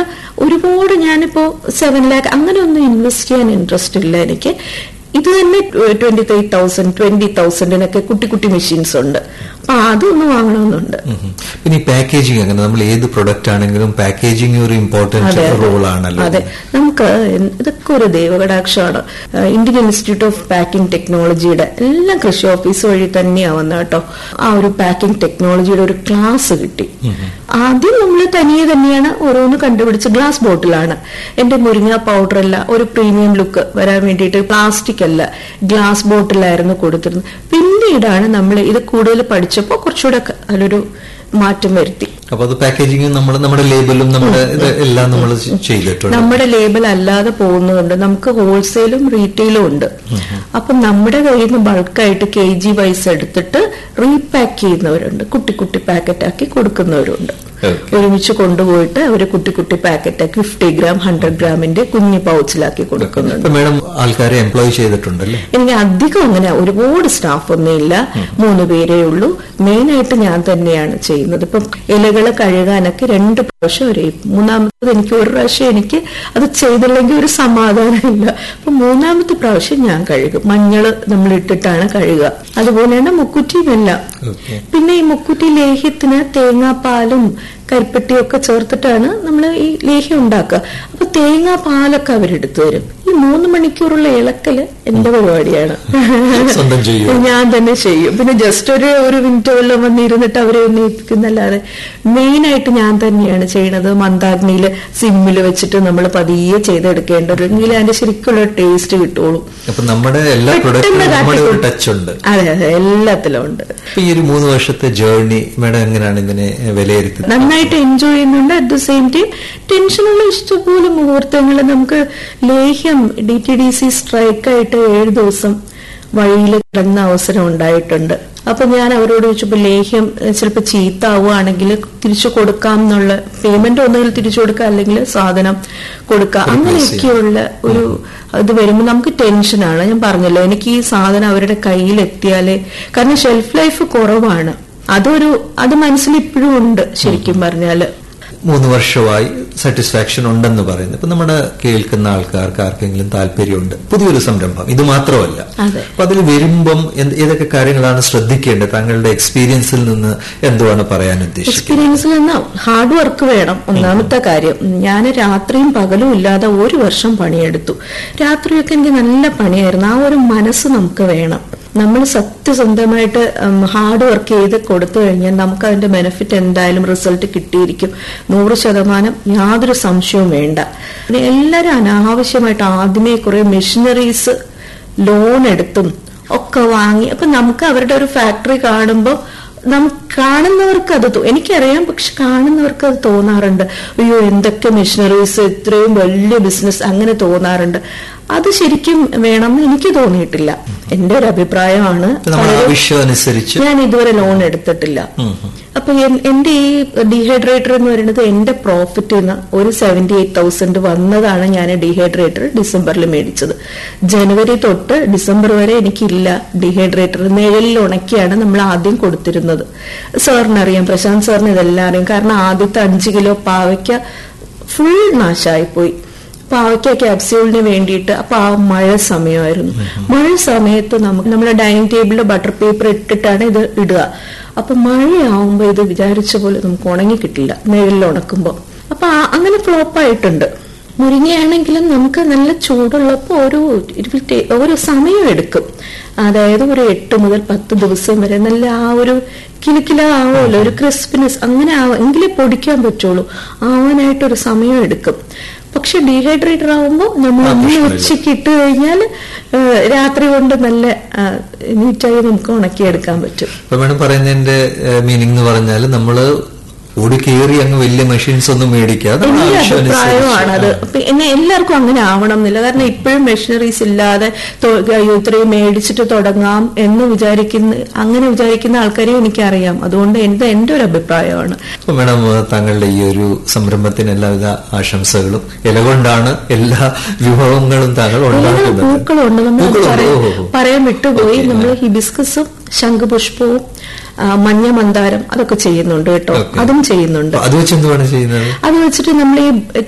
ഒരുപാട് ഞാനിപ്പോ സെവൻ ലാക്ക് അങ്ങനെ ഒന്നും ഇൻവെസ്റ്റ് ചെയ്യാൻ ഇൻട്രസ്റ്റ് ഇല്ല എനിക്ക് ഇത് തന്നെ ട്വന്റി ത്രീ തൗസൻഡ് ട്വന്റി തൗസൻഡിനൊക്കെ കുട്ടി കുട്ടി മെഷീൻസ് ഉണ്ട് അപ്പൊ അതൊന്ന് വാങ്ങണമെന്നുണ്ട് ഉം ഉം. പിന്നെ ഈ പാക്കേജിങ് അങ്ങനെ നമ്മൾ ഏത് പ്രൊഡക്റ്റ് ആണെങ്കിലും പാക്കേജിങ് ഒരു ഇമ്പോർട്ടന്റ് അതെ, അതെ. റോൾ ആണല്ലോ അതെ നമുക്ക് ഇതൊക്കെ ഒരു ദൈവകടാക്ഷമാണ് ഏഹ് ഇന്ത്യൻ ഇൻസ്റ്റിറ്റ്യൂട്ട് ഓഫ് പാക്കിംഗ് ടെക്നോളജിയുടെ എല്ലാം കൃഷി ഓഫീസ് വഴി തന്നെയാ വന്ന കേട്ടോ ആ ഒരു പാക്കിംഗ് ടെക്നോളജിയുടെ ഒരു ക്ലാസ് കിട്ടി ആദ്യം നമ്മൾ തനിയെ തന്നെയാണ് ഓരോന്ന് കണ്ടുപിടിച്ച് ഗ്ലാസ് ബോട്ടിലാണ് എന്റെ മുരിങ്ങ പൗഡർ അല്ല ഒരു പ്രീമിയം ലുക്ക് വരാൻ വേണ്ടിയിട്ട് പ്ലാസ്റ്റിക് അല്ല ഗ്ലാസ് ബോട്ടിലായിരുന്നു കൊടുത്തിരുന്നത് പിന്നീടാണ് നമ്മൾ ഇത് കൂടുതൽ പഠിച്ചപ്പോൾ കുറച്ചുകൂടെ ക- അതിലൊരു മാറ്റം വരുത്തി അപ്പൊ അത് പാക്കേജിങ്ങും നമ്മൾ നമ്മുടെ ലേബലും നമ്മുടെ ഇത് എല്ലാം നമ്മൾ ചെയ്തിട്ടുണ്ട് നമ്മുടെ ലേബൽ അല്ലാതെ പോകുന്നതുണ്ട് നമുക്ക് ഹോൾസെയിലും റീറ്റെയിലും ഉണ്ട് അപ്പൊ നമ്മുടെ കയ്യിൽ നിന്ന് ബൾക്കായിട്ട് കെ ജി വൈസ് എടുത്തിട്ട് റീപാക്ക് ചെയ്യുന്നവരുണ്ട് കുട്ടി കുട്ടി പാക്കറ്റ് ആക്കി കൊടുക്കുന്നവരുണ്ട് Okay. ഒരുമിച്ച് കൊണ്ടുപോയിട്ട് അവര് കുട്ടി കുട്ടി പാക്കറ്റ് ആക്കി ഫിഫ്റ്റി ഗ്രാം ഹൺഡ്രഡ് ഗ്രാമിന്റെ കുഞ്ഞു പൗച്ചിലാക്കി കൊടുക്കുന്നുണ്ട് ഇപ്പൊ മേഡം ആൾക്കാരെ എംപ്ലോയ് ചെയ്തിട്ടുണ്ടല്ലേ എനിക്ക് അധികം അങ്ങനെ ഒരുപാട് സ്റ്റാഫ് ഒന്നും ഇല്ല മൂന്ന് പേരേ ഉള്ളൂ മെയിൻ ആയിട്ട് ഞാൻ തന്നെയാണ് ചെയ്യുന്നത് ഇപ്പം ഇലകള് കഴുകാനൊക്കെ രണ്ട് പ്രാവശ്യം ഒരു മൂന്നാമത്തത് എനിക്ക് ഒരു പ്രാവശ്യം എനിക്ക് അത് ചെയ്തില്ലെങ്കിൽ ഒരു സമാധാനമില്ല അപ്പൊ മൂന്നാമത്തെ പ്രാവശ്യം ഞാൻ കഴുകും മഞ്ഞള് നമ്മൾ ഇട്ടിട്ടാണ് കഴുകുക അതുപോലെയാണ് മുക്കുറ്റിയുമെല്ലാം ഓക്കെ പിന്നെ ഈ മുക്കുറ്റി ലേഹ്യത്തിന് തേങ്ങാപ്പാലും കരിപ്പട്ടിയും ഒക്കെ ചേർത്തിട്ടാണ് നമ്മൾ ഈ ലേഹ്യം ഉണ്ടാക്കുക അപ്പൊ തേങ്ങാ പാലൊക്കെ അവരെടുത്തു തരും ഈ മൂന്ന് മണിക്കൂറുള്ള ഇളക്കല് എന്റെ പരിപാടിയാണ് സ്വന്തം ചെയ്യുമോ? ഞാൻ തന്നെ ചെയ്യും പിന്നെ ജസ്റ്റ് ഒരു ഒരു മിനിറ്റ് വല്ലതും വന്നിരുന്നിട്ട് അവരെ ഒന്ന് ഏൽപ്പിക്കുന്നല്ലാതെ മെയിൻ ആയിട്ട് ഞാൻ തന്നെയാണ് ചെയ്യണത് മന്ദാഗ്നിയിൽ സിമ്മിൽ വെച്ചിട്ട് നമ്മൾ പതിയെ ചെയ്തെടുക്കേണ്ടത് എങ്കിൽ അതിന്റെ ശരിക്കുള്ള ടേസ്റ്റ് കിട്ടുള്ളൂ അപ്പൊ നമ്മുടെ എല്ലാ പെട്ടെന്ന് പ്രൊഡക്റ്റിലും നമ്മുടെ ഒരു കാട്ടിക്കൊടുക്കും. ടച്ച് ഉണ്ട് അതെ അതെ എല്ലാത്തിലും ഉണ്ട് അപ്പൊ ഈ ഒരു മൂന്ന് വർഷത്തെ ജേർണി മേഡം എങ്ങനെയാണ് ഇതിനെ വിലയിരുത്തുന്നത് നന്നായിട്ട് എൻജോയ് ചെയ്യുന്നുണ്ട് അറ്റ് ദ സെയിം ടൈം ടെൻഷനുള്ള ഇഷ്ടംപോലെ മുഹൂർത്തങ്ങൾ നമുക്ക് ലേഹ്യം ഡി ടി ഡി സി സ്ട്രൈക്കായിട്ട് ഏഴ് ദിവസം വഴിയിൽ കിടന്ന അവസരം ഉണ്ടായിട്ടുണ്ട് അപ്പൊ ഞാൻ അവരോട് ചോദിച്ചപ്പോ ലേഹ്യം ചിലപ്പോൾ ചീത്താവുകയാണെങ്കിൽ തിരിച്ചു കൊടുക്കാം എന്നുള്ള പേയ്മെന്റ് ഒന്നുകിൽ തിരിച്ചു കൊടുക്കാം അല്ലെങ്കിൽ സാധനം കൊടുക്കാം അങ്ങനെയൊക്കെയുള്ള ഒരു ഇത് വരുമ്പോൾ നമുക്ക് ടെൻഷനാണ് ഞാൻ പറഞ്ഞല്ലോ എനിക്ക് ഈ സാധനം അവരുടെ കയ്യിൽ എത്തിയാലേ കാരണം ഷെൽഫ് ലൈഫ് കുറവാണ് അതൊരു അത് മനസ്സിൽ ഇപ്പോഴും ഉണ്ട് ശരിക്കും പറഞ്ഞാല് മൂന്ന് വർഷമായി സാറ്റിസ്ഫാക്ഷൻ ഉണ്ടെന്ന് പറയുന്നത് ഇപ്പൊ നമ്മുടെ കേൾക്കുന്ന ആൾക്കാർക്ക് ആർക്കെങ്കിലും താല്പര്യമുണ്ട് പുതിയൊരു സംരംഭം ഇത് മാത്രമല്ല അതെ. അപ്പൊ അതിൽ വരുമ്പം എന്ത് ഏതൊക്കെ കാര്യങ്ങളാണ് ശ്രദ്ധിക്കേണ്ടത് താങ്കളുടെ എക്സ്പീരിയൻസിൽ നിന്ന് എന്തുവാണ് പറയാൻ ഉദ്ദേശിക്കുന്നത് എക്സ്പീരിയൻസിൽ നിന്ന് ഹാർഡ് വർക്ക് വേണം ഒന്നാമത്തെ കാര്യം ഞാൻ രാത്രിയും പകലും ഇല്ലാതെ ഒരു വർഷം പണിയെടുത്തു രാത്രിയൊക്കെ എനിക്ക് നല്ല പണിയായിരുന്നു ആ ഒരു മനസ്സ് നമുക്ക് വേണം നമ്മൾ സത്യസന്ധമായിട്ട് ഹാർഡ് വർക്ക് ചെയ്ത് കൊടുത്തു കഴിഞ്ഞാൽ നമുക്ക് അതിന്റെ ബെനിഫിറ്റ് എന്തായാലും റിസൾട്ട് കിട്ടിയിരിക്കും നൂറ് ശതമാനം യാതൊരു സംശയവും വേണ്ട പിന്നെ എല്ലാവരും അനാവശ്യമായിട്ട് ആദ്യമേ കുറെ മെഷീനറീസ് ലോൺ എടുത്തും ഒക്കെ വാങ്ങി അപ്പൊ നമുക്ക് അവരുടെ ഒരു ഫാക്ടറി കാണുമ്പോൾ നമുക്ക് കാണുന്നവർക്ക് അത് തോ- എനിക്കറിയാം പക്ഷെ കാണുന്നവർക്ക് അത് തോന്നാറുണ്ട് അയ്യോ എന്തൊക്കെ മെഷീനറീസ് ഇത്രയും വലിയ ബിസിനസ് അങ്ങനെ തോന്നാറുണ്ട് അത് ശരിക്കും വേണമെന്ന് എനിക്ക് തോന്നിയിട്ടില്ല എന്റെ ഒരു അഭിപ്രായമാണ് ഇപ്പൊ നമ്മുടെ പലരും- ആവശ്യം അനുസരിച്ച് ഞാൻ ഇതുവരെ ലോൺ എടുത്തിട്ടില്ല അപ്പൊ എൻ- എന്റെ ഈ ഡീഹൈഡ്രേറ്റർ എന്ന് പറയുന്നത് എന്റെ പ്രോഫിറ്റ് ഒരു സെവന്റി എയ്റ്റ് തൗസൻഡ് വന്നതാണ് ഞാൻ ഡീഹൈഡ്രേറ്റർ ഡിസംബറിൽ മേടിച്ചത് ജനുവരി തൊട്ട് ഡിസംബർ വരെ എനിക്കില്ല ഡീഹൈഡ്രേറ്റർ നിഴലിൽ ഉണക്കിയാണ് നമ്മൾ ആദ്യം കൊടുത്തിരുന്നത് സാറിന് അറിയാം പ്രശാന്ത് സാറിന് ഇതെല്ലാം അറിയാം കാരണം ആദ്യത്തെ അഞ്ച് കിലോ പാവയ്ക്ക ഫുൾ നാശായിപ്പോയി പാവയ്ക്ക ക്യാപ്സ്യൂളിന് വേണ്ടിയിട്ട് അപ്പൊ ആ മഴ സമയമായിരുന്നു മഴ സമയത്ത് നമുക്ക് നമ്മുടെ ഡൈനിങ് ടേബിളിൽ ബട്ടർ പേപ്പർ ഇട്ടിട്ടാണ് ഇത് ഇടുക അപ്പൊ മഴയാവുമ്പോ ഇത് വിചാരിച്ച പോലെ നമുക്ക് ഉണങ്ങി കിട്ടില്ല നിഴലിൽ ഉണക്കുമ്പോ അപ്പൊ ആ- അങ്ങനെ ഫ്ലോപ്പ് ആയിട്ടുണ്ട് മുരിങ്ങയാണെങ്കിലും നമുക്ക് നല്ല ചൂടുള്ളപ്പോൾ ഒരു ഇരുപത്തി ഒരു സമയം എടുക്കും അതായത് ഒരു എട്ട് മുതൽ പത്ത് ദിവസം വരെ നല്ല ആ ഒരു കിലുക്കില ആവുമല്ലോ ഒരു ക്രിസ്പിനെസ് അങ്ങനെ ആവും എങ്കിലേ പൊടിക്കാൻ പറ്റുള്ളൂ ആവാനായിട്ടൊരു സമയം എടുക്കും പക്ഷെ ഡീഹൈഡ്രേറ്റർ ആവുമ്പോൾ നമ്മൾ ആ, ഒന്ന് പ്രശ്നമില്ല. ഉച്ചയ്ക്ക് ഇട്ട് കഴിഞ്ഞാൽ രാത്രി കൊണ്ട് നല്ല ആ, നീറ്റായി നമുക്ക് ഉണക്കിയെടുക്കാൻ പറ്റും ഇപ്പൊ മേഡം പറയുന്നതിന്റെ മീനിങ് എന്ന് പറഞ്ഞാൽ നമ്മള് ഓടി കയറി അങ്ങ് വലിയ മെഷീൻസ് ഒന്നും മേടിക്കാതെ നമ്മുടെ എന്റെ ആവശ്യം അഭിപ്രായമാണ് അത് അനുസരിച്ച് പിന്നെ എല്ലാവർക്കും അങ്ങനെ ആവണം എന്നില്ല കാരണം ഇപ്പോഴും മെഷീനറീസ് ഇല്ലാതെ തൊ- അയ്യോ ഇത്രയും മേടിച്ചിട്ട് തുടങ്ങാം എന്ന് വിചാരിക്കുന്ന അങ്ങനെ വിചാരിക്കുന്ന ആൾക്കാരെയും എനിക്കറിയാം അതുകൊണ്ട് എന്റെ എന്റെ ഒരു അഭിപ്രായമാണ് അപ്പൊ മേഡം താങ്കളുടെ ഈ ഒരു സംരംഭത്തിന് എല്ലാവിധ ആശംസകളും ഇല കൊണ്ടാണ് എല്ലാ വിഭവങ്ങളും താങ്കൾ എല്ലാ ഉണ്ടാക്കുന്നത് പൂക്കളുണ്ട് നമ്മൾ പൂക്കളുണ്ട്. പറയാൻ- ഓ, ഓ, ഓ. പറയാൻ വിട്ടുപോയി ഓക്കേ, നമ്മൾ ഹിബിസ്കസും ശംഖുപുഷ്പവും ആ, മഞ്ഞ മന്ദാരം അതൊക്കെ ചെയ്യുന്നുണ്ട് കേട്ടോ ഓക്കേ. അതും ചെയ്യുന്നുണ്ട് അപ്പൊ അത് വെച്ച് എന്തുവാണ് ചെയ്യുന്നത് അത് വെച്ചിട്ട് നമ്മൾ ഈ